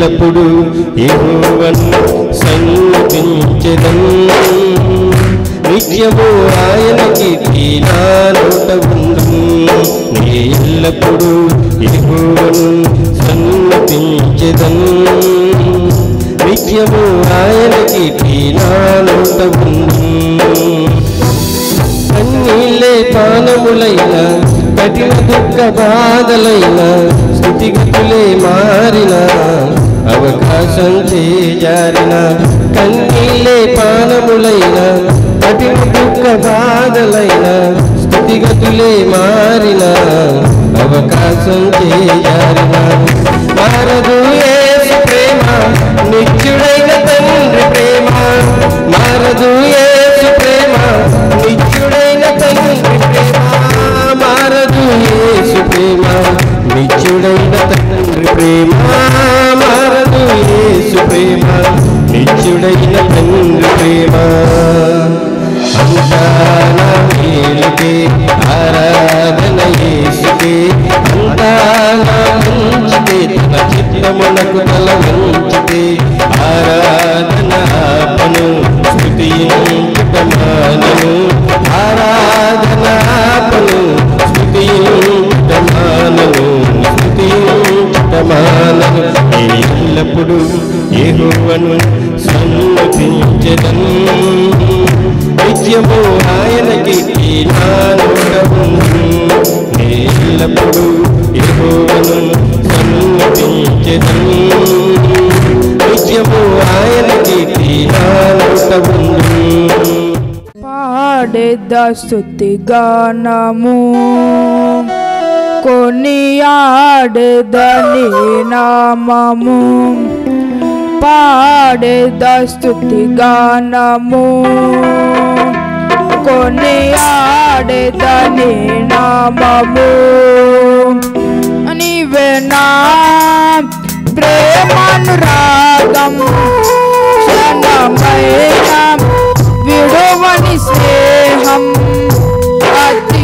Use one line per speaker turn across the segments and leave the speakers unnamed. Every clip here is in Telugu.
ఎల్లప్పుడూ యెహోవాను సన్నిధించెదన్ నిత్యము ఆయన కీర్తినాలోట ఉండు నే ఎల్లప్పుడూ యెహోవాను సన్నిధించెదన్ నిత్యము ఆయన కీర్తినాలోట ఉండు కన్నీళ్ళే పానములైన కఠిన దుఃఖ బాధలైన స్థితిగతులే మారిన అవకాశం చేజారిన కన్నీళ్ళే పానములైన కఠిన దుఃఖ బాధలైన స్థితిగతులే మారిన అవకాశం చేజారిన మారదు యేసు ప్రేమ నిత్యుడైన తండ్రి ప్రేమ మారదు యేసు ప్రేమ నిత్యుడైన తండ్రి ప్రేమ మారదు యేసు ప్రేమ నిత్యుడైన తండ్రి ప్రేమ మారదు యేసు ప్రేమ నిత్యుడైన తండ్రి ప్రేమ అంతా నా మేలుకే ఆరాధన యేసుకే అంతా నా మంచితే తన చిత్తమునకు తల వంచితే ఆరాధన ఆపను స్థుతించుట మానను ఆరాధన ఆపను స్థుతించుట మానను స్థుతించుట మానను ఎల్లప్పుడు యెహోవాను సన్నిధించెదను నిత్యము ఆయనకి ఎల్లప్పుడు యెహోవాను సన్నిధించెదను నిత్యము ఆయనకి
పాడెద స్థుతి గానము కొనియాడెదని నామము పాడెద స్థుతి గానము కొనియాడెదని నామము నీవే నా ప్రేమానురాగం క్షణమైన విడువని స్నేహం అతి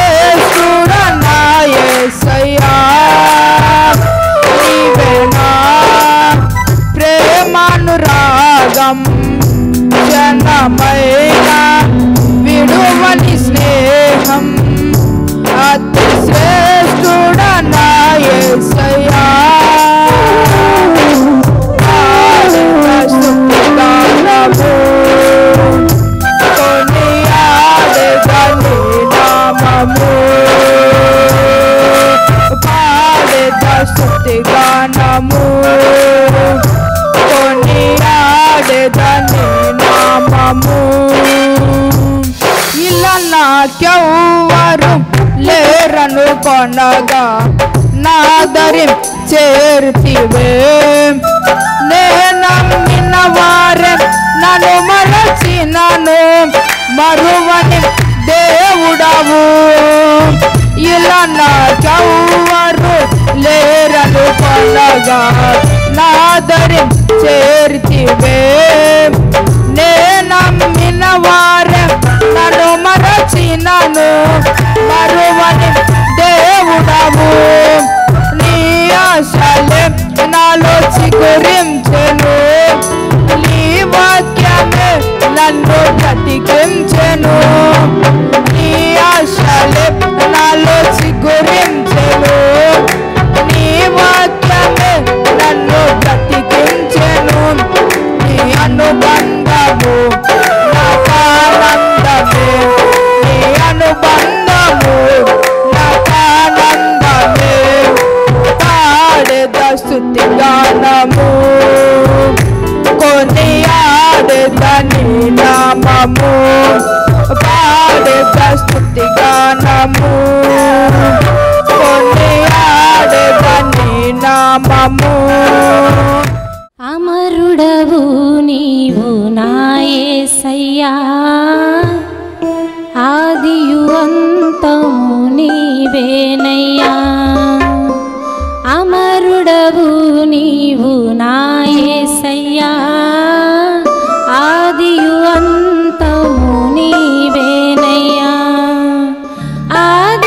శ్రేష్ఠుడనాయసయ్యా నీవే నా ప్రేమానురాగం క్షణమైన విడువని స్నేహం అతి శ్రేష్ఠుడనాయసయ్యా గానము కొనియాడేదని నామము ఇలా నాకెవ్వరు లేరను కొనగా నాదరి చేర్తివే నేనమ్మిన వారే నన్ను మరచినను మరువని దేవుడవు ఇలా నాకెవ్వరు లేరను కొనగా నాదరి చేర్తివే నేనమ్మిన వారే నన్ను మరచినను మరువని దేవుడవు నీ ఆశలే నాలో చిగురించెను నీ వాక్యమే నన్ను బ్రతికించెను నీ ఆశలే నాలో చిగురించెను నీ వాక్యమే నన్ను బ్రతికించెను నీ అనుబంధము నాకానందమే నీ అనుబంధము నాకానందమే పాడేద స్థుతి గానము కొనియాడేదని నామము పాడేద స్థుతి గానము కొనియాడేదని నామము
అమరుడవు నీవు నాయసయ్యా ఆదియు అంతము నీవేనయ్యా అమరుడవు నీవు నాయసయ్యా ఆదియు అంతము నీవేనయ్యా ఆది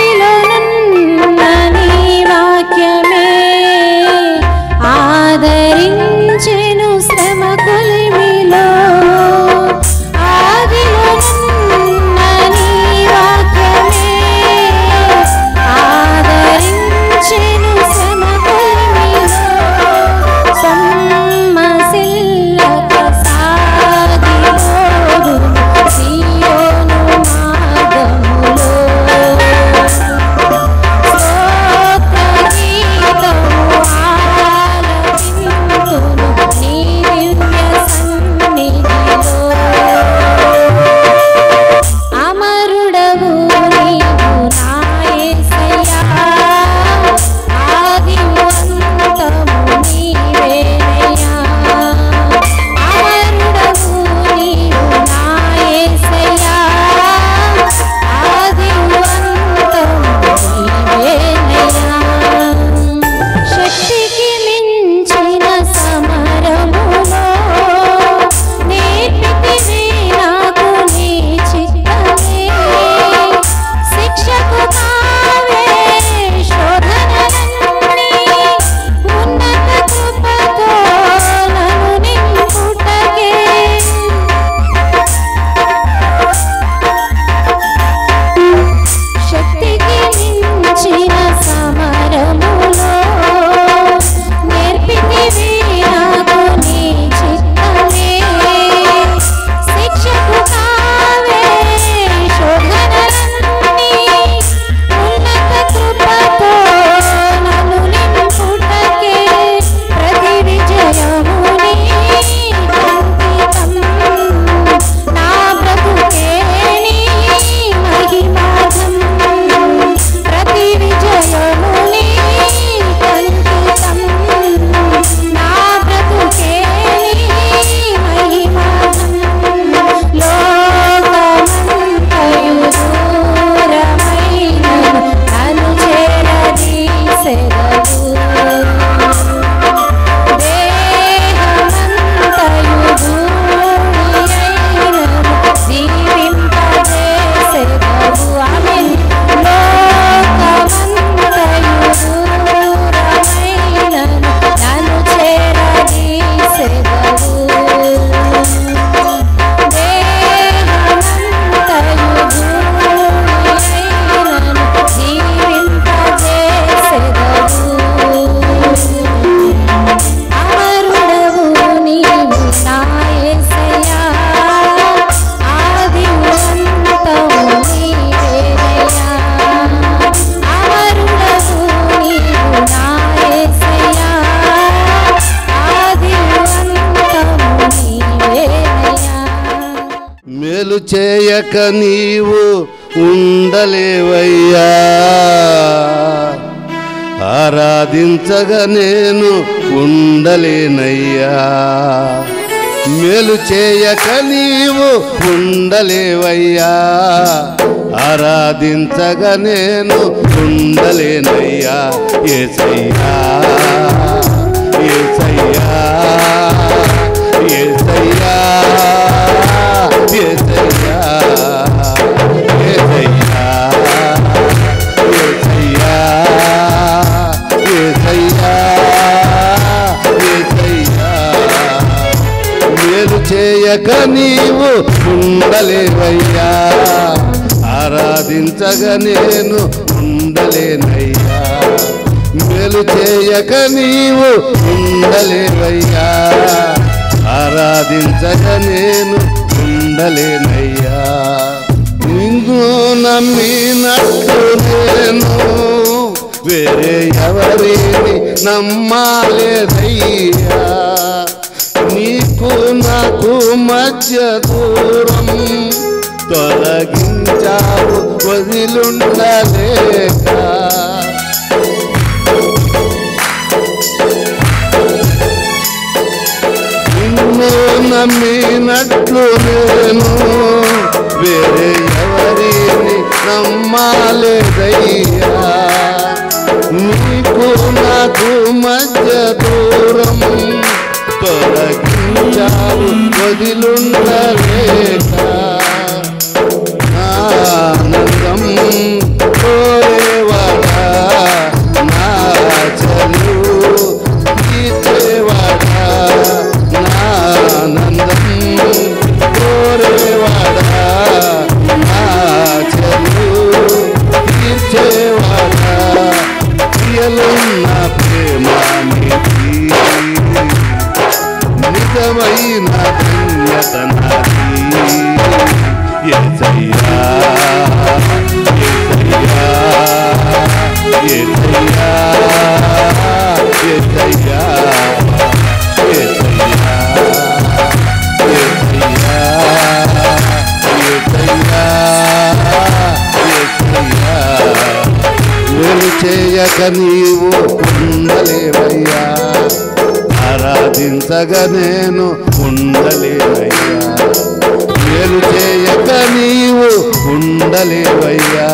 చేయక నీవు ఉండలేవయ్యా ఆరాధించగా నేను ఉండలేనయ్యా మేలు చేయక నీవు ఉండలేవయ్యా ఆరాధించగా నేను ఉండలేనయ్యా ఏసయ్యా ఏసయ్యా ఏసయ్యా ఏసయ్యా ఏసయ్యా ఏసయ్యా ఏసయ్యా ఏసయ్యా మేలు చేయక నీవు ఉండలేవయ్యా ఆరాధించగా నేను ఉండలేనయ్యా మేలు చేయక నీవు ఉండలేవయ్యా ఆరాధించగా నేను ఉండలేనయ్యా నిన్ను నమ్మినట్టు నేను వేరే ఎవరిని నమ్మాలేదయ్యా నీకు నాకు మధ్య దూరం తొలగించావు వదిలుండలేక నిన్ను నమ్మినట్లు నేను వేరే ఎవరిని నమ్మాలేదయ్యా నీకు నాకు మధ్య దూరం తొలగించావు వదిలుండలేక ఆనందం కోరేవాడా నా చలువు తీర్చేవాడా నా ఆనందం కోరేవాడా నా చలువు తీర్చేవాడా ప్రియలున్న ప్రేమానికి నిజమైన ధన్యత నాది యేసయ్యా యేసయ్యా యేసయ్యా యేసయ్యా యేసయ్యా యేసయ్యా యేసయ్యా మేలు చేయక నీవు ఉండలేవయ్యా ఆరాధించగా నేను ఉండలేవయ్యా మేలు చేయక నీవు ఉండలేవయ్యా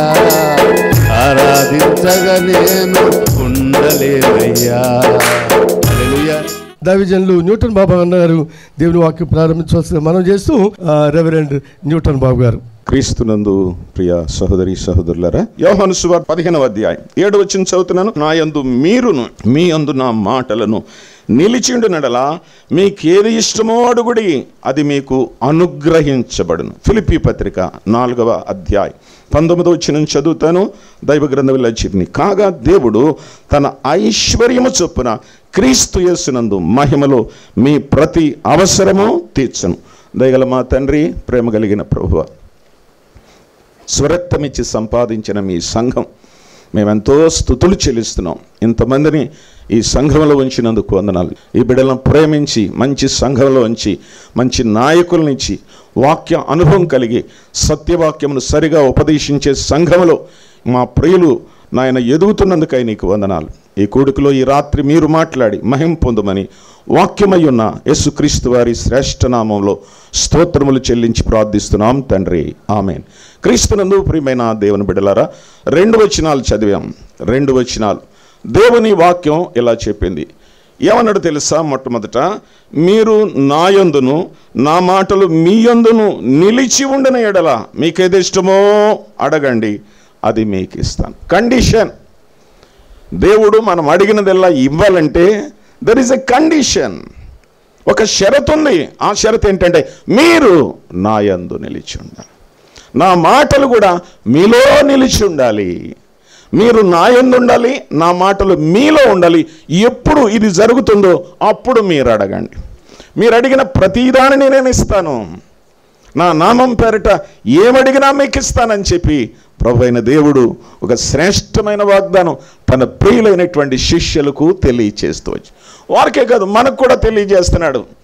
ఆరాధించగా నేను ఉండలేవయ్యా హల్లెలూయా
దైవజనులు న్యూటన్ బాబు అన్నారు దేవుని వాక్యం ప్రారంభించవలసిన మనం చేస్తూ ఆ, రెవరెండ్ న్యూటన్ బాబు గారు
క్రీస్తునందు ప్రియ సహోదరి సహోదరులరా యోహాను సువార్ పదిహేనవ అధ్యాయం ఏడు వచ్చిన చదువుతున్నాను నా యందు మీరును మీ యందు నా మాటలను నిలిచిండు నడలా మీకేది ఇష్టమో అడుగుడి అది మీకు అనుగ్రహించబడును ఫిలిపి పత్రిక నాలుగవ అధ్యాయం పంతొమ్మిదో వచ్చిన చదువుతాను దైవ గ్రంథం లచ్చిని కాగా దేవుడు తన ఐశ్వర్యము చొప్పున క్రీస్తు యేసునందు మహిమలో మీ ప్రతి అవసరము తీర్చను దయగల మా తండ్రి ప్రేమ కలిగిన ప్రభువ స్వరక్తమిచ్చి సంపాదించిన మీ సంఘం మేమెంతో స్థుతులు చెల్లిస్తున్నాం ఇంతమందిని ఈ సంఘంలో ఉంచినందుకు వందనాలు ఈ బిడ్డలను ప్రేమించి మంచి సంఘంలో ఉంచి మంచి నాయకులనిచ్చి వాక్య అనుభవం కలిగి సత్యవాక్యమును సరిగా ఉపదేశించే సంఘంలో మా ప్రియులు నాయన ఎదుగుతున్నందుకై నీకు వందనాలు ఈ కూడుకులో ఈ రాత్రి మీరు మాట్లాడి మహిం పొందమని వాక్యమై ఉన్న యేసుక్రీస్తు వారి శ్రేష్ఠ నామంలో స్తోత్రములు చెల్లించి ప్రార్థిస్తున్నాం తండ్రి ఆమెన్ క్రీస్తునందు ప్రియమైన దేవుని బిడ్డలారా రెండు వచనాలు చదివాం రెండు వచనాలు దేవుని వాక్యం ఇలా చెప్పింది ఏమన్నాడు తెలుసా మొట్టమొదట మీరు నా యందును నా మాటలు మీ యందును నిలిచి ఉండిన ఎడల మీకేది ఇష్టమో అడగండి అది మీకు ఇస్తాను కండిషన్ దేవుడు మనం అడిగినదల్లా ఇవ్వాలంటే దర్ ఇస్ ఎ కండిషన్ ఒక షరతు ఉంది ఆ షరతు ఏంటంటే మీరు నా యందు నిలిచి ఉండాలి నా మాటలు కూడా మీలో నిలిచి ఉండాలి మీరు నా యందు ఉండాలి నా మాటలు మీలో ఉండాలి ఎప్పుడు ఇది జరుగుతుందో అప్పుడు మీరు అడగండి మీరు అడిగిన ప్రతిదానిని నేను ఇస్తాను నా నామం పేరిట ఏమడిగినా మీకు ఇస్తానని చెప్పి ప్రభు అయిన దేవుడు ఒక శ్రేష్టమైన వాగ్దానం తన ప్రియులైనటువంటి శిష్యులకు తెలియచేస్తూ వచ్చి వారికే కాదు మనకు కూడా తెలియజేస్తున్నాడు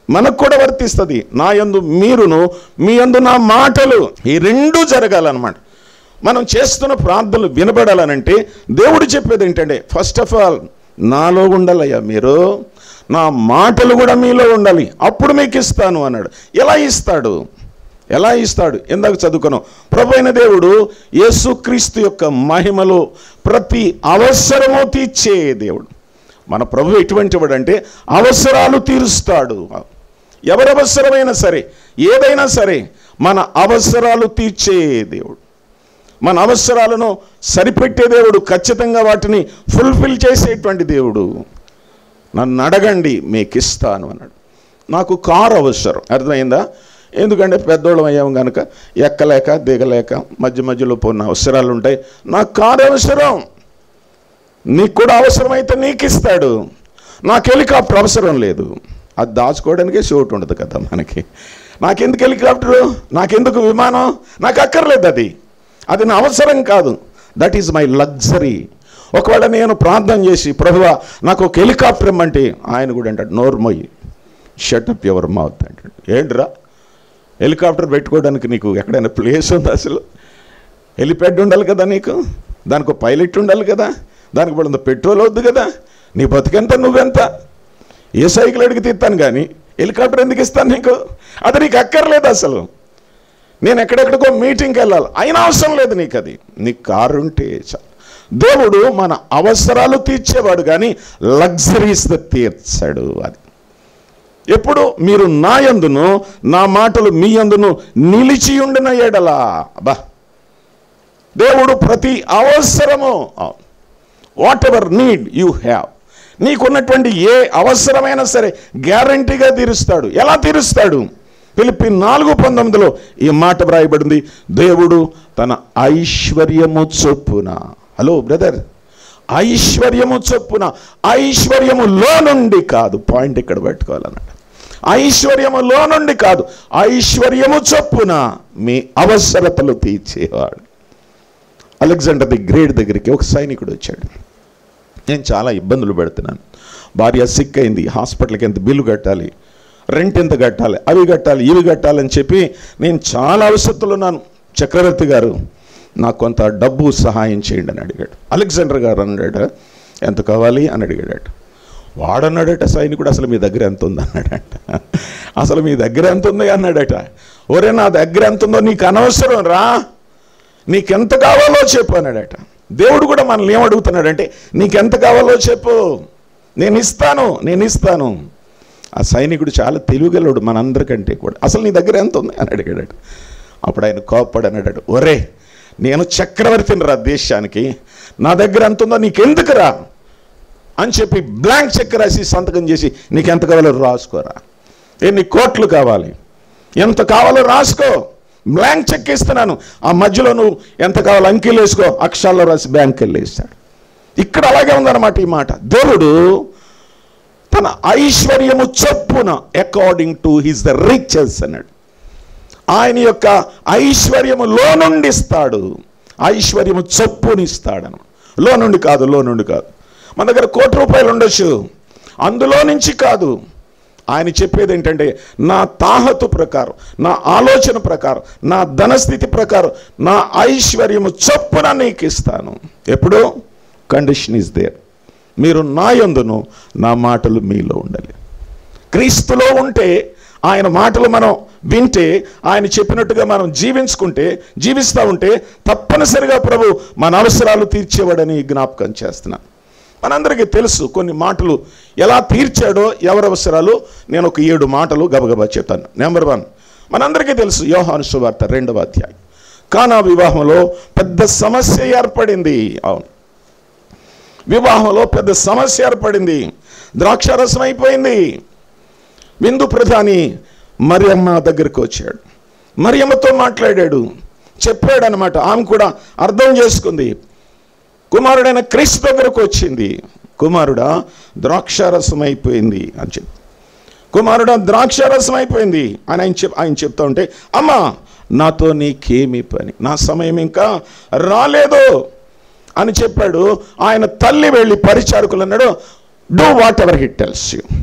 మనకు కూడా వర్తిస్తుంది నా యందు మీరును మీ యందు నా మాటలు ఈ రెండు జరగాలన్నమాట మనం చేస్తున్న ప్రార్థనలు వినబడాలనంటే దేవుడు చెప్పేది ఏంటంటే ఫస్ట్ ఆఫ్ ఆల్ నాలో ఉండాలయ్యా మీరు నా మాటలు కూడా మీలో ఉండాలి అప్పుడు మీకు ఇస్తాను అన్నాడు ఎలా ఇస్తాడు ఎలా ఇస్తాడు ఇందాక చదువుకున్నాం ప్రభు అయిన దేవుడు యేసుక్రీస్తు యొక్క మహిమలో ప్రతి అవసరము తీర్చే దేవుడు మన ప్రభు ఎటువంటి వాడు అంటే అవసరాలు తీరుస్తాడు ఎవరి అవసరమైనా సరే ఏదైనా సరే మన అవసరాలు తీర్చే దేవుడు మన అవసరాలను సరిపెట్టే దేవుడు ఖచ్చితంగా వాటిని ఫుల్ఫిల్ చేసేటువంటి దేవుడు నన్ను అడగండి మీకు ఇస్తాను అన్నాడు నాకు కారు అవసరం అర్థమైందా ఎందుకంటే పెద్దోళ్ళం అయ్యాము కనుక ఎక్కలేక దిగలేక మధ్య మధ్యలో పోయిన అవసరాలు ఉంటాయి నాకు కారు అవసరం నీకు కూడా అవసరమైతే నీకు ఇస్తాడు నాకు హెలికాప్టర్ అవసరం లేదు అది దాచుకోవడానికే చోటు ఉండదు కదా మనకి నాకెందుకు హెలికాప్టరు నాకెందుకు విమానం నాకు అక్కర్లేదు అది అది నా అవసరం కాదు దట్ ఈజ్ మై లగ్జరీ ఒకవేళ నేను ప్రార్థన చేసి ప్రభువా నాకు ఒక హెలికాప్టర్ ఇమ్మంటే ఆయన కూడా అంటాడు నోర్మొయ్యి షటప్ ఎవర్ మౌత్ అంటాడు ఏంట్రా హెలికాప్టర్ పెట్టుకోవడానికి నీకు ఎక్కడైనా ప్లేస్ ఉందా అసలు హెలిప్యాడ్ ఉండాలి కదా నీకు దానికి ఒక పైలట్ ఉండాలి కదా దానికి పడిన పెట్రోల్ వద్దు కదా నీ బతికెంత నువ్వెంత ఏ సైకిల్ అడిగితే ఇస్తాను కానీ హెలికాప్టర్ ఎందుకు ఇస్తాను నీకు అది నీకు అక్కర్లేదు అసలు నేను ఎక్కడెక్కడికో మీటింగ్కి వెళ్ళాలి అయినా అవసరం లేదు నీకు అది నీకు కారు ఉంటే చాలు దేవుడు మన అవసరాలు తీర్చేవాడు కానీ లగ్జరీస్ తీర్చాడు అది ఎప్పుడు మీరు నా యందును నా మాటలు మీ యందును నిలిచి ఉండిన ఎడలా బా దేవుడు ప్రతి అవసరము whatever need you have నీకున్నటువంటి ఏ అవసరమైనా సరే గ్యారంటీగా తీరుస్తాడు ఎలా తీరుస్తాడు పిలిపి నాలుగు పంతొమ్మిదిలో ఈ మాట వ్రాయబడింది దేవుడు తన ఐశ్వర్యము చొప్పున హలో బ్రదర్ ఐశ్వర్యము చొప్పున ఐశ్వర్యములో నుండి కాదు పాయింట్ ఇక్కడ పెట్టుకోవాలన్నమాట ఐశ్వర్యములో నుండి కాదు ఐశ్వర్యము చొప్పున మీ అవసరతలు తీర్చేవాడు అలెగ్జాండర్ ది గ్రేట్ దగ్గరికి ఒక సైనికుడు వచ్చాడు నేను చాలా ఇబ్బందులు పెడుతున్నాను భార్య సిక్ అయింది హాస్పిటల్కి ఎంత బిల్లు కట్టాలి రెంట్ ఎంత కట్టాలి అవి కట్టాలి ఇవి కట్టాలని చెప్పి నేను చాలా అవసరతలు ఉన్నాను చక్రవర్తి గారు నాకు కొంత డబ్బు సహాయం చేయండి అని అడిగాడు అలెగ్జాండర్ గారు అన్నాడట ఎంత కావాలి అని అడిగాడట వాడన్నాడట సైనికుడు అసలు మీ దగ్గర ఎంత ఉంది అన్నాడట అసలు మీ దగ్గర ఎంత ఉంది అన్నాడట ఒరే నా దగ్గర ఎంత ఉందో నీకు అనవసరం రా నీకెంత కావాలో చెప్పు అన్నాడట దేవుడు కూడా మనల్ని ఏమడుగుతున్నాడంటే నీకెంత కావాలో చెప్పు నేను ఇస్తాను నేను ఇస్తాను ఆ సైనికుడు చాలా తెలివిగలడు మనందరికంటే కూడా అసలు నీ దగ్గర ఎంత ఉంది అని అడిగాడట అప్పుడు ఆయన కోప్పడి అన్నాడు ఒరే నేను చక్రవర్తిని రా దేశానికి నా దగ్గర ఎంత ఉందో నీకెందుకురా అని చెప్పి బ్లాంక్ చెక్ రాసి సంతకం చేసి నీకు ఎంత కావాలో రాసుకోరా ఎన్ని కోట్లు కావాలి ఎంత కావాలో రాసుకో బ్లాంక్ చెక్ ఇస్తున్నాను ఆ మధ్యలో నువ్వు ఎంత కావాలో అంకెలు వేసుకో అక్షరాల్లో రాసి బ్యాంక్ వెళ్ళి వేస్తాడు ఇక్కడ అలాగే ఉందన్నమాట ఈ మాట దేవుడు తన ఐశ్వర్యము చొప్పున according to his the riches అన్నాడు ఆయన యొక్క ఐశ్వర్యములో నుండి ఇస్తాడు ఐశ్వర్యము చొప్పునిస్తాడను లో నుండి కాదు లో నుండి కాదు మన దగ్గర కోటి రూపాయలు ఉండొచ్చు అందులో నుంచి కాదు ఆయన చెప్పేది ఏంటంటే నా తాహతు ప్రకారం నా ఆలోచన ప్రకారం నా ధనస్థితి ప్రకారం నా ఐశ్వర్యము చొప్పున నీకు ఇస్తాను ఎప్పుడు కండిషన్ ఇస్ దేర్ మీరు నా యందును నా మాటలు మీలో ఉండాలి క్రీస్తులో ఉంటే ఆయన మాటలు మనం వింటే ఆయన చెప్పినట్టుగా మనం జీవించుకుంటే జీవిస్తూ ఉంటే తప్పనిసరిగా ప్రభు మన అవసరాలు తీర్చేవాడని జ్ఞాపకం చేస్తున్నాను మనందరికీ తెలుసు కొన్ని మాటలు ఎలా తీర్చాడో ఎవరి అవసరాలు నేను ఒక ఏడు మాటలు గబగబా చెప్తాను నెంబర్ వన్ మనందరికీ తెలుసు యోహాను సువార్త రెండవ అధ్యాయం కానా వివాహంలో పెద్ద సమస్య ఏర్పడింది అవును వివాహంలో పెద్ద సమస్య ఏర్పడింది ద్రాక్షారసం అయిపోయింది విందు ప్రధాని మరియమ్మ దగ్గరికి వచ్చాడు మరియమ్మతో మాట్లాడాడు చెప్పాడు అనమాట ఆమె కూడా అర్థం చేసుకుంది కుమారుడైన క్రీస్తు దగ్గరకు వచ్చింది కుమారుడా ద్రాక్షారసం అయిపోయింది అని చెప్పి కుమారుడా ద్రాక్షారసం అయిపోయింది అని ఆయన చెప్ ఆయన చెప్తా ఉంటే అమ్మా నాతో నీకేమి పని నా సమయం ఇంకా రాలేదు అని చెప్పాడు ఆయన తల్లి వెళ్ళి పరిచారకులు అన్నాడు do whatever he tells you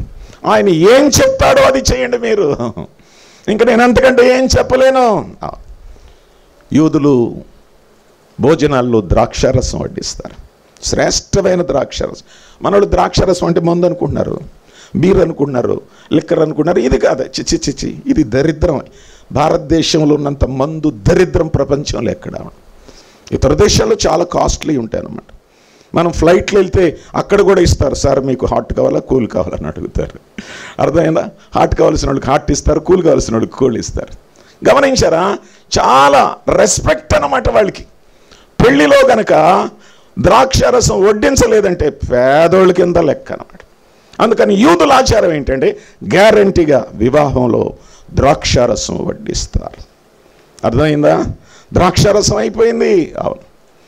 ఆయన ఏం చెప్తాడో అది చేయండి మీరు ఇంకా నేను అంతకంటే ఏం చెప్పలేను యూదులు భోజనాల్లో ద్రాక్షారసం వడ్డిస్తారు శ్రేష్టమైన ద్రాక్షారసం మనోళ్ళు ద్రాక్షారసం అంటే మందు అనుకుంటున్నారు బీర్ అనుకుంటున్నారు లిక్కర్ అనుకుంటున్నారు ఇది కాదు చిచి చిచి ఇది దరిద్రం భారతదేశంలో ఉన్నంత మందు దరిద్రం ప్రపంచంలో ఎక్కడ ఇతర దేశాల్లో చాలా కాస్ట్లీ ఉంటాయి అన్నమాట మనం ఫ్లైట్లో వెళ్తే అక్కడ కూడా ఇస్తారు సార్ మీకు హాట్ కావాలా కూల్ కావాలని అడుగుతారు అర్థమైందా హాట్ కావాల్సిన వాళ్ళకి హాట్ ఇస్తారు కూల్ కావాల్సిన వాళ్ళకి కూల్ ఇస్తారు గమనించారా చాలా రెస్పెక్ట్ అన్నమాట వాళ్ళకి పెళ్లిలో గనక ద్రాక్షారసం వడ్డించలేదంటే పేదోళ్ళ కింద లెక్క అనమాట అందుకని యూదుల ఆచారం ఏంటంటే గ్యారంటీగా వివాహంలో ద్రాక్షారసం వడ్డిస్తారు అర్థమైందా ద్రాక్షారసం అయిపోయింది అవును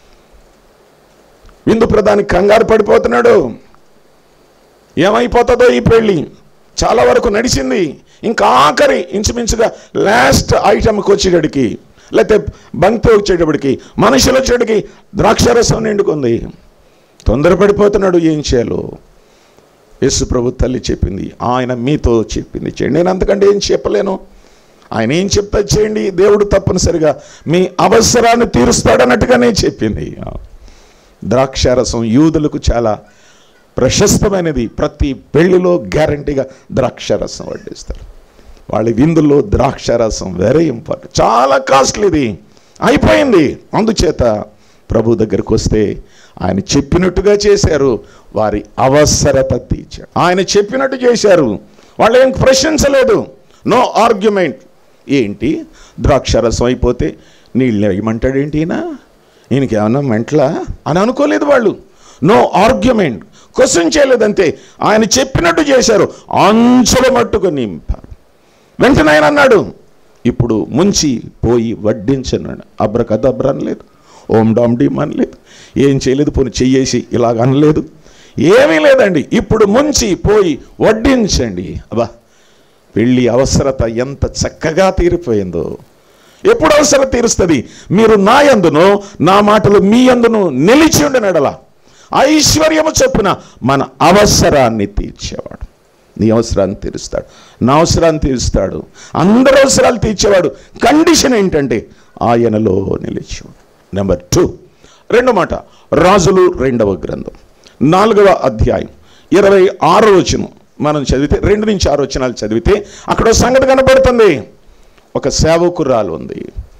విందు ప్రధాని కంగారు పడిపోతున్నాడు ఏమైపోతుందో ఈ పెళ్ళి చాలా వరకు నడిచింది ఇంకా ఆఖరి ఇంచుమించుగా లాస్ట్ ఐటమ్కి వచ్చేటడికి లేకపోతే బంతి వచ్చేటప్పటికి మనుషులు వచ్చేటడికి ద్రాక్షారసం నిండుకుంది తొందరపడిపోతున్నాడు ఏం చేయాలో యేసు ప్రభు తల్లి చెప్పింది ఆయన మీతో చెప్పింది చేయండి నేను అంతకంటే ఏం చెప్పలేను ఆయన ఏం చెప్తా చేయండి దేవుడు తప్పనిసరిగా మీ అవసరాన్ని తీరుస్తాడన్నట్టుగానే చెప్పింది ద్రాక్షారసం యూదులకు చాలా ప్రశస్తమైనది ప్రతి పెళ్లిలో గ్యారంటీగా ద్రాక్షారసం వడ్డిస్తారు వాళ్ళ విందుల్లో ద్రాక్షారసం వెరీ ఇంపార్టెంట్ చాలా కాస్ట్లీది అయిపోయింది అందుచేత ప్రభు దగ్గరికి వస్తే ఆయన చెప్పినట్టుగా చేశారు వారి అవసరత తీర్చారు ఆయన చెప్పినట్టు చేశారు వాళ్ళు ఏం ప్రశంసలేదు నో ఆర్గ్యుమెంట్ ఏంటి ద్రాక్షారసం అయిపోతే నీళ్ళు వేయమంటాడేంటి ఈయన ఈయనకి ఏమన్నా మెంట్లా అని అనుకోలేదు వాళ్ళు నో ఆర్గ్యుమెంట్ క్వశ్చన్ చేయలేదంతే ఆయన చెప్పినట్టు చేశారు అంచుల మట్టుకు నింపారు వెంటనే ఆయన అన్నాడు ఇప్పుడు ముంచి పోయి వడ్డించన్నాడు అబ్రకదబ్ర అనలేదు ఓం డామ్ డీమ్ అనలేదు ఏం చేయలేదు పోని చెయ్యేసి ఇలాగ అనలేదు ఏమీ లేదండి ఇప్పుడు ముంచి పోయి వడ్డించండి అబ్బా పెళ్ళి అవసరత ఎంత చక్కగా తీరిపోయిందో ఎప్పుడు అవసరం తీరుస్తుంది మీరు నా యందును నా మాటలు మీ యందును నిలిచి ఉండనడలా ఐశ్వర్యము చొప్పున మన అవసరాన్ని తీర్చేవాడు నీ అవసరాన్ని తీరుస్తాడు నా అవసరాన్ని తీరుస్తాడు అందరి అవసరాలు తీర్చేవాడు కండిషన్ ఏంటంటే ఆయనలో నిలిచేవాడు నెంబర్ టూ రెండో మాట రాజులు రెండవ గ్రంథం నాలుగవ అధ్యాయం ఇరవై ఆరో వచనం మనం చదివితే రెండు నుంచి ఆరు వచనాలు చదివితే అక్కడ ఒక సంగతి కనబడుతుంది ఒక సేవకురాలు ఉంది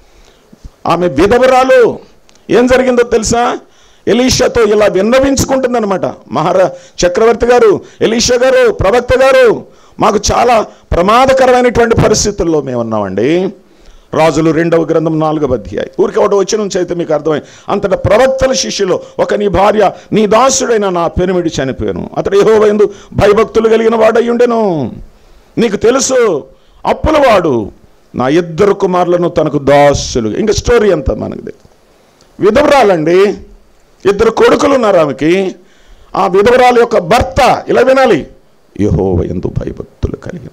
ఆమె విధవరాలు ఏం జరిగిందో తెలుసా ఎలీషాతో ఇలా విన్నవించుకుంటుందన్నమాట మహారా చక్రవర్తి గారు ఎలీషా గారు ప్రవక్త గారు మాకు చాలా ప్రమాదకరమైనటువంటి పరిస్థితుల్లో మేము ఉన్నామండి రాజులు రెండవ గ్రంథం నాలుగవ అధ్యాయం ఊరికి ఒకటి వచ్చి నుంచి అయితే మీకు అర్థమై అంతటా ప్రవక్తల శిష్యులు ఒక నీ భార్య నీ దాసుడైన నా పెనుమిడి చనిపోయాను అతడు యెహోవాయందు భయభక్తులు కలిగిన వాడయ్యుండెను నీకు తెలుసు అప్పుల వాడు నా ఇద్దరు కుమారులను తనకు దాసులు ఇంకా స్టోరీ అంతా మనకు తెలుసు. విధవరాలండి ఇద్దరు కొడుకులు ఉన్నారు ఆమెకి ఆ విధవరాలు యొక్క భర్త ఇలా వినాలి యహోవ ఎందు భయభక్తులు కలిగిన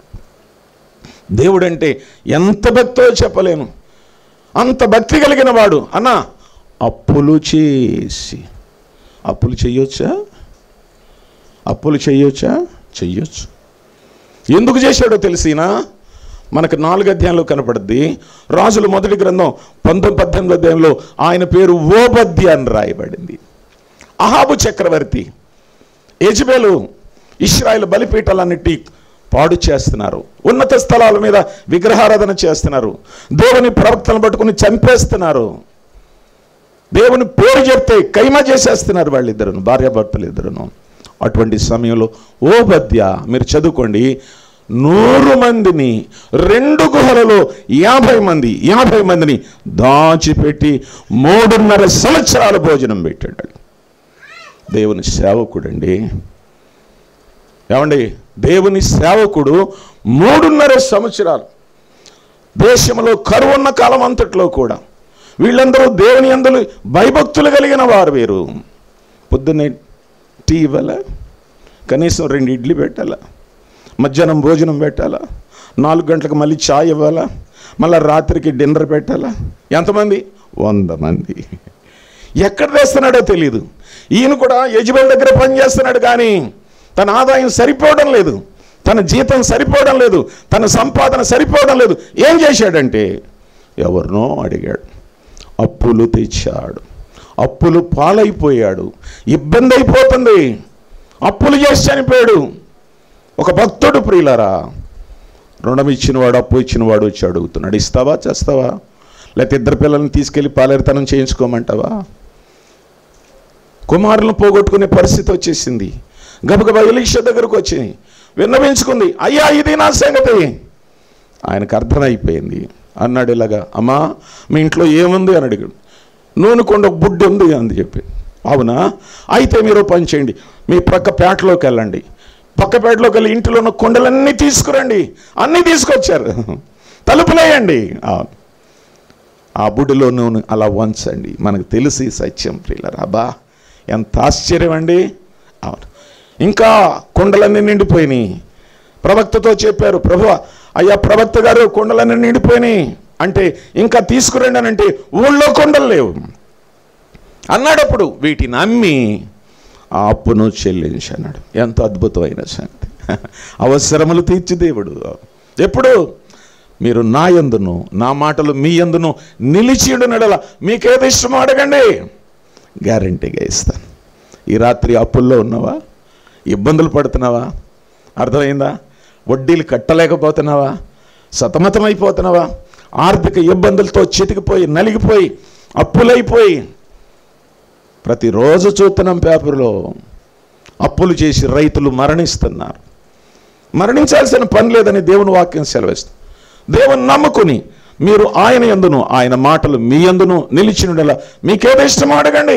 దేవుడంటే ఎంత భక్తో చెప్పలేను అంత భక్తి కలిగిన వాడు అన్న అప్పులు చేసి అప్పులు చెయ్యొచ్చా అప్పులు చెయ్యొచ్చా చెయ్యొచ్చు ఎందుకు చేశాడో తెలిసినా మనకు నాలుగు అధ్యాయంలో కనపడుద్ది రాజుల మొదటి గ్రంథం పంతొమ్మిది పద్దెనిమిది అధ్యాయంలో ఆయన పేరు ఓబద్య అని రాయబడింది అహాబు చక్రవర్తి యజ్బేలు ఇస్రాయల్ బలిపీఠాలన్నిటి పాడు చేస్తున్నారు ఉన్నత స్థలాల మీద విగ్రహారాధన చేస్తున్నారు దేవుని ప్రవక్తలను పట్టుకుని చంపేస్తున్నారు దేవుని పేరు చెప్తే కైమా చేసేస్తున్నారు వాళ్ళిద్దరును భార్యాభర్తలు ఇద్దరును అటువంటి సమయంలో ఓ పద్య మీరు చదువుకోండి నూరు మందిని రెండు గుహలలో యాభై మంది యాభై మందిని దాచిపెట్టి మూడున్నర సంవత్సరాల భోజనం పెట్టాడు దేవుని సేవకుడండి ఏమండి దేవుని సేవకుడు మూడున్నర సంవత్సరాలు దేశంలో కరువున్న కాలం అంతట్లో కూడా వీళ్ళందరూ దేవుని అందరూ భయభక్తులు కలిగిన వారు వీరు పొద్దున్నే టీ ఇవ్వాలా కనీసం రెండు ఇడ్లీ పెట్టాలా మధ్యాహ్నం భోజనం పెట్టాలా నాలుగు గంటలకు మళ్ళీ చాయ్ ఇవ్వాలా మళ్ళీ రాత్రికి డిన్నర్ పెట్టాలా ఎంతమంది వంద మంది ఎక్కడ తెస్తున్నాడో తెలియదు ఈయన కూడా యజమాని దగ్గర పనిచేస్తున్నాడు కానీ తన ఆదాయం సరిపోవడం లేదు తన జీతం సరిపోవడం లేదు తన సంపాదన సరిపోవడం లేదు ఏం చేశాడంటే ఎవరినో అడిగాడు అప్పులు తెచ్చాడు అప్పులు పాలైపోయాడు ఇబ్బంది అయిపోతుంది అప్పులు చేసి చనిపోయాడు ఒక భక్తుడు ప్రియులరా రుణం ఇచ్చినవాడు అప్పు ఇచ్చినవాడు వచ్చి అడుగుతున్నాడు ఇస్తావా చేస్తావా లేకపోతే ఇద్దరు పిల్లల్ని తీసుకెళ్ళి పాలేరుతనం చేయించుకోమంటావా కుమారులను పోగొట్టుకునే పరిస్థితి వచ్చేసింది గబగబా ఎలీషా దగ్గరకు వచ్చి విన్నవించుకుంది అయ్యా ఇది నా సంగతి ఆయనకు అర్థమైపోయింది అన్నాడు ఇలాగా అమ్మా మీ ఇంట్లో ఏముంది అని అడిగాడు నూనె కొండ ఒక బుడ్డి ఉంది అని చెప్పి అవునా అయితే మీరు ఓ పని చేయండి మీ పక్క పేటలోకి వెళ్ళండి పక్క పేటలోకి వెళ్ళి ఇంటిలో ఉన్న కుండలన్నీ తీసుకురండి అన్నీ తీసుకొచ్చారు తలుపులేయండి ఆ, ఆ బుడ్డిలో నూనె అలా వంచండి మనకు తెలిసి సత్యం ప్రియులరా అబ్బా ఎంత ఆశ్చర్యం అండి అవును ఇంకా కుండలన్నీ నిండిపోయినాయి ప్రవక్తతో చెప్పారు ప్రభు అయ్యా ప్రవక్త గారు కుండలన్నీ నిండిపోయినాయి అంటే ఇంకా తీసుకురండి అని అంటే ఊళ్ళో కొండలు లేవు అన్నాడప్పుడు వీటిని అమ్మి ఆ అప్పును చెల్లించన్నాడు ఎంత అద్భుతమైన సంగతి అవసరములు తీర్చి దేవుడు ఎప్పుడు మీరు నా యందును నా మాటలు మీ యందును నిలిచియుడు నడల మీకేది ఇష్టమో అడగండి గ్యారంటీగా ఇస్తాను ఈ రాత్రి అప్పుల్లో ఉన్నావా ఇబ్బందులు పడుతున్నావా అర్థమైందా వడ్డీలు కట్టలేకపోతున్నావా సతమతమైపోతున్నావా ఆర్థిక ఇబ్బందులతో చితికిపోయి నలిగిపోయి అప్పులైపోయి ప్రతిరోజు చూస్తున్నాం పేపర్లో అప్పులు చేసి రైతులు మరణిస్తున్నారు మరణించాల్సిన పని లేదని దేవుని వాక్యం సెలవిస్తుంది దేవుని నమ్ముకుని మీరు ఆయన ఎందును ఆయన మాటలు మీ ఎందును నిలిచినలా మీకేదో ఇష్టమో అడగండి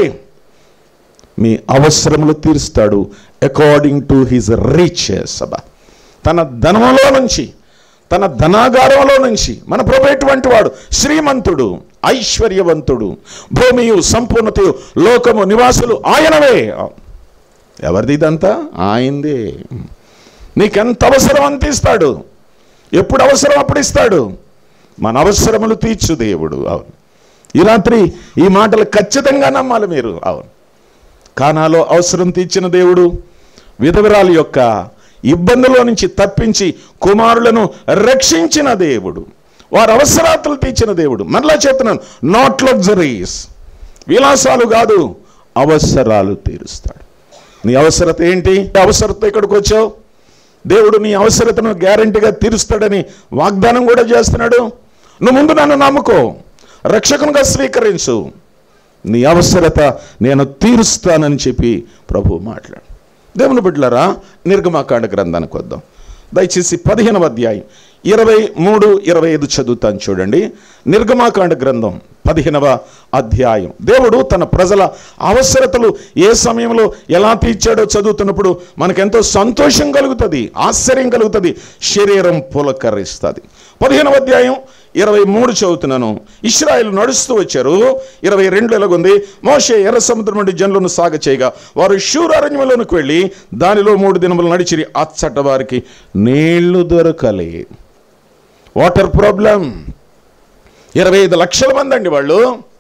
మీ అవసరములు తీరుస్తాడు అకార్డింగ్ టు హిజ్ రీచెస్ అబ్బా తన ధనములో నుంచి తన ధనాగారంలో నుంచి మన ప్రభు ఎటువంటి వాడు శ్రీమంతుడు ఐశ్వర్యవంతుడు భూమియు సంపూర్ణతయు లోకము నివాసులు ఆయనవే ఎవరిది ఇదంతా ఆయందే నీకెంత అవసరం అంత ఇస్తాడు ఎప్పుడు అవసరం అప్పుడు ఇస్తాడు మన అవసరములు తీర్చు దేవుడు అవును ఈ రాత్రి ఈ మాటలు ఖచ్చితంగా నమ్మాలి మీరు అవును కానాలో అవసరం తీర్చిన దేవుడు విధవరాలు యొక్క ఇబ్బందులో నుంచి తప్పించి కుమారులను రక్షించిన దేవుడు వారి అవసరాతులు తీర్చిన దేవుడు మరలా చెప్తున్నాను నాట్ లగ్జరీస్ విలాసాలు కాదు అవసరాలు తీరుస్తాడు నీ అవసరత ఏంటి అవసరత ఇక్కడికి వచ్చావు దేవుడు నీ అవసరతను గ్యారంటీగా తీరుస్తాడని వాగ్దానం కూడా చేస్తున్నాడు నువ్వు ముందు నన్ను నమ్ముకో రక్షకునిగా స్వీకరించు నీ అవసరత నేను తీరుస్తానని చెప్పి ప్రభు మాట్లాడు దేవుని బిడ్డలారా నిర్గమాకాండ గ్రంథానికి వద్దాం దయచేసి పదిహేనవ అధ్యాయం ఇరవై మూడు ఇరవై ఐదు చదువుతాను చూడండి నిర్గమాకాండ గ్రంథం పదిహేనవ అధ్యాయం దేవుడు తన ప్రజల అవసరతలు ఏ సమయంలో ఎలా తీర్చాడో చదువుతున్నప్పుడు మనకెంతో సంతోషం కలుగుతుంది ఆశ్చర్యం కలుగుతుంది శరీరం పులకరిస్తుంది పదిహేనవ అధ్యాయం ఇరవై మూడు చదువుతున్నాను ఇస్రాయల్ నడుస్తూ వచ్చారు ఇరవై రెండు ఎలాగుంది మోషే ఎర్ర సముద్రం నుండి జనులను సాగ చేయగా వారు శూరారణ్యంలోనికి వెళ్ళి దానిలో మూడు దినములు నడిచిరి అచ్చట వారికి నీళ్లు దొరకలే వాటర్ ప్రాబ్లం ఇరవై ఐదు లక్షల మంది అండి వాళ్ళు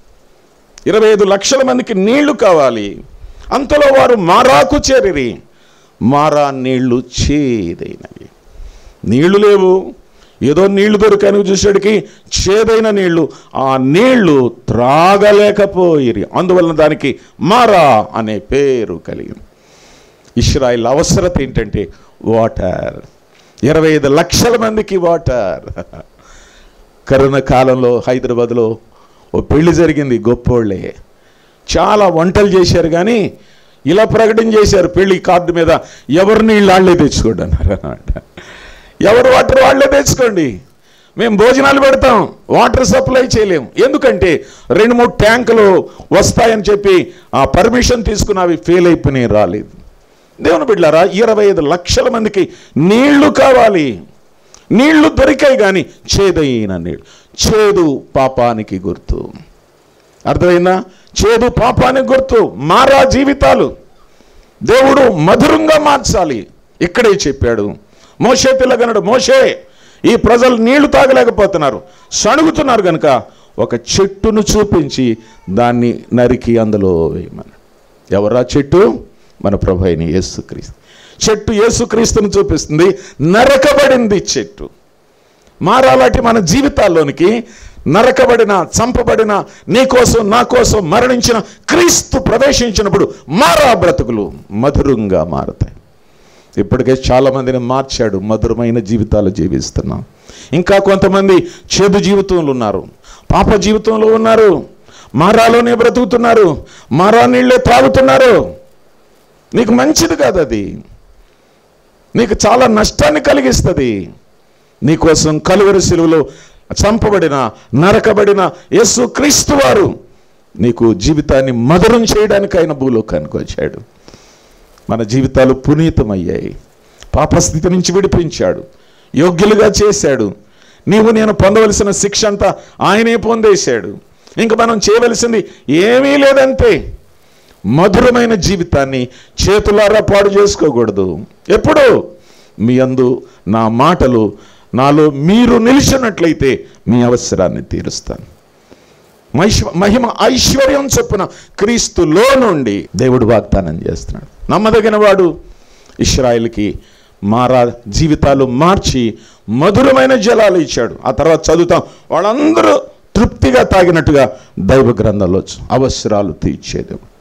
ఇరవై ఐదు లక్షల మందికి నీళ్లు కావాలి అంతలో వారు మారాకు చేరిరి మారా నీళ్లు చేదైనవి నీళ్లు లేవు ఏదో నీళ్లు దొరికాను చూసేటికి చేదైన నీళ్లు ఆ నీళ్లు త్రాగలేకపోయిరి అందువలన దానికి మారా అనే పేరు కలిగింది ఇస్రాయిల్ అవసరత ఏంటంటే వాటర్ ఇరవై ఐదు లక్షల మందికి వాటర్ కరోనా కాలంలో హైదరాబాద్లో ఓ పెళ్లి జరిగింది గొప్పోళ్ళే చాలా వంటలు చేశారు కానీ ఇలా ప్రకటన చేశారు పెళ్లి కార్డు మీద ఎవరు నీళ్ళు వాళ్ళే తెచ్చుకోండి అన్నారు అన్నమాట ఎవరు వాటర్ వాళ్ళే తెచ్చుకోండి మేము భోజనాలు పెడతాం వాటర్ సప్లై చేయలేము ఎందుకంటే రెండు మూడు ట్యాంకులు వస్తాయని చెప్పి ఆ పర్మిషన్ తీసుకుని అవి ఫెయిల్ అయిపోయినాయి రాలేదు దేవుని బిడ్డారా ఇరవై ఐదు లక్షల మందికి నీళ్లు కావాలి నీళ్లు దొరికాయి కానీ చేదైన నీళ్ళు చేదు పాపానికి గుర్తు అర్థమైందా చేదు పాపానికి గుర్తు మారా జీవితాలు దేవుడు మధురంగా మార్చాలి ఇక్కడే చెప్పాడు మోషే పిల్లగనడు మోషే ఈ ప్రజలు నీళ్లు తాగలేకపోతున్నారు సణుగుతున్నారు కనుక ఒక చెట్టును చూపించి దాన్ని నరికి అందులో వేయమని ఎవరా చెట్టు మన ప్రభు అయిన యేసుక్రీస్తు చెట్టు యేసుక్రీస్తుని చూపిస్తుంది నరకబడింది చెట్టు మారాలాంటి మన జీవితాల్లోనికి నరకబడిన చంపబడిన నీ కోసం నా కోసం మరణించిన క్రీస్తు ప్రవేశించినప్పుడు మారా బ్రతుకులు మధురంగా మారతాయి ఇప్పటికే చాలా మందిని మార్చాడు మధురమైన జీవితాలు జీవిస్తున్నాం ఇంకా కొంతమంది చెడు జీవితంలో ఉన్నారు పాప జీవితంలో ఉన్నారు మారాలోనే బ్రతుకుతున్నారు మారా నీళ్ళే త్రాగుతున్నారు నీకు మంచిది కాదు అది నీకు చాలా నష్టాన్ని కలిగిస్తుంది నీకోసం కలువరి శిలువలో చంపబడిన నరకబడిన యేసు క్రీస్తు వారు నీకు జీవితాన్ని మధురం చేయడానికి ఆయన భూలోకానికి వచ్చాడు మన జీవితాలు పునీతమయ్యాయి పాపస్థితి నుంచి విడిపించాడు యోగ్యులుగా చేశాడు నీవు నేను పొందవలసిన శిక్ష అంతా ఆయనే పొందేశాడు ఇంక మనం చేయవలసింది ఏమీ లేదంతే మధురమైన జీవితాన్ని చేతులారా పాడు చేసుకోకూడదు ఎప్పుడు మీ అందు నా మాటలు నాలో మీరు నిలిచినట్లయితే మీ అవసరాన్ని తీరుస్తాను మైశ్వ- మహిమ ఐశ్వర్యం చొప్పున క్రీస్తులో నుండి దేవుడు వాగ్దానం చేస్తున్నాడు నమ్మదగిన వాడు ఇస్రాయిల్కి మారా జీవితాలు మార్చి మధురమైన జలాలు ఇచ్చాడు ఆ తర్వాత చదువుతాం వాళ్ళందరూ తృప్తిగా తాగినట్టుగా దైవ గ్రంథంలో అవసరాలు తీర్చేదేవుడు